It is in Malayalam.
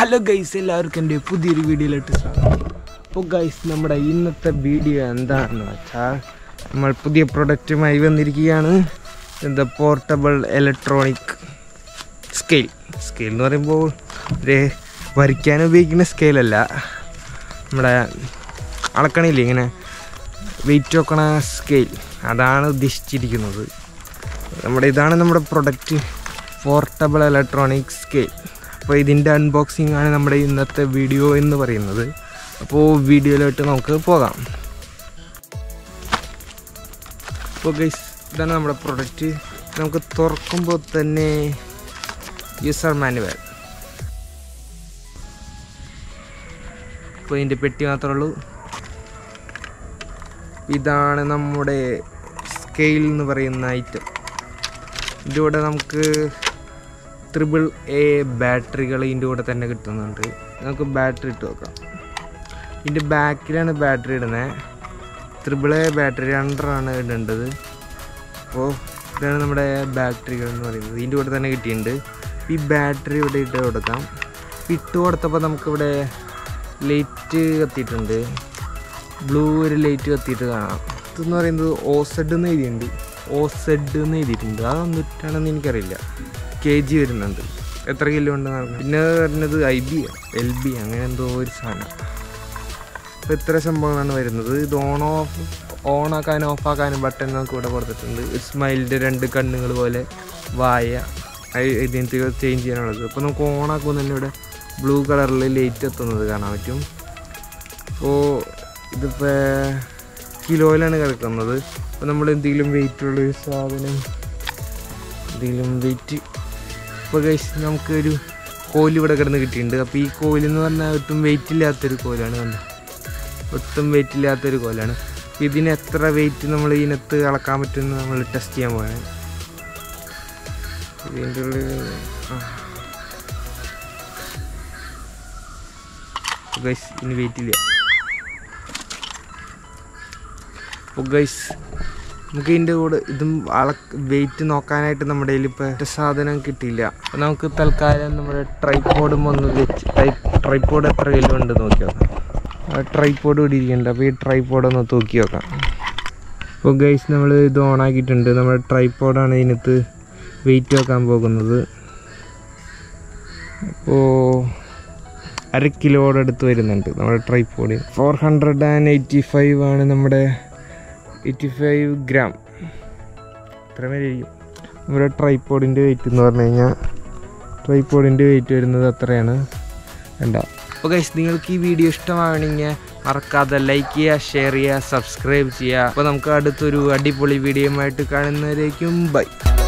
ഹലോ ഗൈസ് എല്ലാവർക്കും എൻ്റെ പുതിയൊരു വീഡിയോയിലോട്ട് സ്വാഗതം അപ്പോൾ ഗൈസ് നമ്മുടെ ഇന്നത്തെ വീഡിയോ എന്താണെന്ന് വെച്ചാൽ നമ്മൾ പുതിയ പ്രൊഡക്റ്റുമായി വന്നിരിക്കുകയാണ് എന്താ പോർട്ടബിൾ ഇലക്ട്രോണിക് സ്കെയിൽ സ്കെയിൽ എന്ന് പറയുമ്പോൾ ഒരു വരയ്ക്കാൻ ഉപയോഗിക്കുന്ന സ്കെയിലല്ല നമ്മുടെ അളക്കണില്ലേ ഇങ്ങനെ വെയിറ്റ് വെക്കണ സ്കെയിൽ അതാണ് ഉദ്ദേശിച്ചിരിക്കുന്നത് നമ്മുടെ ഇതാണ് നമ്മുടെ പ്രൊഡക്റ്റ് പോർട്ടബിൾ ഇലക്ട്രോണിക് സ്കെയിൽ അപ്പോൾ ഇതിൻ്റെ അൺബോക്സിംഗ് ആണ് നമ്മുടെ ഇന്നത്തെ വീഡിയോ എന്ന് പറയുന്നത് അപ്പോൾ വീഡിയോയിലോട്ട് നമുക്ക് പോകാം അപ്പോൾ ഗൈസ് ഇതാണ് നമ്മുടെ പ്രൊഡക്റ്റ് നമുക്ക് തുറക്കുമ്പോൾ തന്നെ യൂസർ മാനുവൽ അപ്പോൾ ഇതിൻ്റെ പെട്ടി മാത്രമേ ഉള്ളൂ ഇതാണ് നമ്മുടെ സ്കെയിൽ എന്ന് പറയുന്ന ഐറ്റം ഇതിൻ്റെ കൂടെ നമുക്ക് ത്രിബിൾ എ ബാറ്ററികൾ ഇതിൻ്റെ കൂടെ തന്നെ കിട്ടുന്നുണ്ട് നമുക്ക് ബാറ്ററി ഇട്ട് നോക്കാം ഇതിൻ്റെ ബാക്കിലാണ് ബാറ്ററി ഇടുന്നത് ത്രിബിൾ എ ബാറ്ററി രണ്ടറാണ് ഇടേണ്ടത് അപ്പോൾ ഇതാണ് നമ്മുടെ ബാറ്ററികൾ എന്ന് പറയുന്നത് ഇതിൻ്റെ കൂടെ തന്നെ കിട്ടിയിട്ടുണ്ട് ഈ ബാറ്ററി ഇവിടെ ഇട്ട് കൊടുക്കാം ഇട്ട് കൊടുത്തപ്പോൾ നമുക്കിവിടെ ലൈറ്റ് കത്തിയിട്ടുണ്ട് ബ്ലൂ ഒരു ലൈറ്റ് കത്തിയിട്ട് കാണാം ഇതെന്ന് പറയുന്നത് ഓസെഡ് എന്ന് എഴുതിയിട്ടുണ്ട് ഓസെഡ് എന്ന് എഴുതിയിട്ടുണ്ട് അതൊന്നിട്ടാണെന്ന് എനിക്കറിയില്ല കെ ജി വരുന്നുണ്ട് എത്ര കിലോ ഉണ്ട് പിന്നെ വരുന്നത് ഐ ബി എൽ ബി അങ്ങനെ എന്തോ ഒരു സാധനം അപ്പോൾ ഇത്ര സംഭവങ്ങളാണ് വരുന്നത് ഇത് ഓൺ ഓഫ് ഓൺ ആക്കാനും ഓഫ് ആക്കാനും ബട്ടൺ നമുക്ക് ഇവിടെ കൊടുത്തിട്ടുണ്ട് സ്മൈലിൻ്റെ രണ്ട് കണ്ണുകൾ പോലെ വായ അയ് ഇതിനകത്ത് ചേഞ്ച് ചെയ്യാനുള്ളത് അപ്പോൾ നമുക്ക് ഓൺ ആക്കുമ്പോൾ തന്നെ ഇവിടെ ബ്ലൂ കളറിൽ ലൈറ്റ് എത്തുന്നത് കാണാൻ പറ്റും അപ്പോൾ ഇതിപ്പോൾ കിലോയിലാണ് കിടക്കുന്നത് അപ്പോൾ നമ്മൾ എന്തെങ്കിലും വെയിറ്റ് ഉള്ള ഒരു സാധനം എന്തെങ്കിലും വെയിറ്റ് ഇപ്പോൾ കഴിച്ച് നമുക്കൊരു കോല് ഇവിടെ കിടന്ന് കിട്ടിയിട്ടുണ്ട് അപ്പോൾ ഈ കോലെന്ന് പറഞ്ഞാൽ ഒട്ടും വെയിറ്റ് ഇല്ലാത്തൊരു കോലാണ് കണ്ടത് ഒട്ടും വെയിറ്റ് ഇല്ലാത്തൊരു കോലാണ് അപ്പോൾ ഇതിന് എത്ര വെയിറ്റ് നമ്മൾ ഇതിനകത്ത് അളക്കാൻ പറ്റുമെന്ന് നമ്മൾ ടെസ്റ്റ് ചെയ്യാൻ പോയാണ് ഇതിൻ്റെ ഉള്ളിൽ ആ ഗൈസ് ഇനി വെയിറ്റ് ഇല്ല അപ്പോൾ ഗൈസ് നമുക്ക് ഇതിൻ്റെ കൂടെ ഇതും അള വെയിറ്റ് നോക്കാനായിട്ട് നമ്മുടെ കയ്യിൽ ഇപ്പോൾ സാധനം കിട്ടിയില്ല അപ്പോൾ നമുക്ക് തൽക്കാലം നമ്മുടെ ട്രൈപ്പോഡും ഒന്ന് വെച്ച് ട്രൈപ്പോഡ് എത്ര കിലോ ഉണ്ട് നോക്കി നോക്കാം ആ ട്രൈപ്പോഡ് ഇവിടെ ഇരിക്കുന്നുണ്ട് അപ്പോൾ ഈ ട്രൈപ്പോഡ് ഒന്ന് തൂക്കി നോക്കാം അപ്പോൾ ഗൈസ് നമ്മൾ ഇത് ഓണാക്കിയിട്ടുണ്ട് നമ്മുടെ ട്രൈപ്പോഡാണ് ഇതിനകത്ത് വെയിറ്റ് വെക്കാൻ പോകുന്നത് അപ്പോൾ അര കിലോയുടെ അടുത്ത് വരുന്നുണ്ട് നമ്മുടെ tripod four hundred and eighty five ആണ് നമ്മുടെ എയ്റ്റി ഫൈവ് ഗ്രാം ഇത്ര വരെ ഇരിക്കും നമ്മുടെ ട്രൈപ്പോഡിൻ്റെ വെയിറ്റ് എന്ന് പറഞ്ഞു കഴിഞ്ഞാൽ ട്രൈപ്പോഡിൻ്റെ വെയിറ്റ് വരുന്നത് അത്രയാണ് വേണ്ട അപ്പോൾ ഗൈസ് നിങ്ങൾക്ക് ഈ വീഡിയോ ഇഷ്ടമാവണമെങ്കിൽ മറക്കാതെ ലൈക്ക് ചെയ്യുക ഷെയർ ചെയ്യുക സബ്സ്ക്രൈബ് ചെയ്യുക അപ്പോൾ നമുക്ക് അടുത്തൊരു അടിപൊളി വീഡിയോയുമായിട്ട് കാണുന്നവരേക്കും ബൈ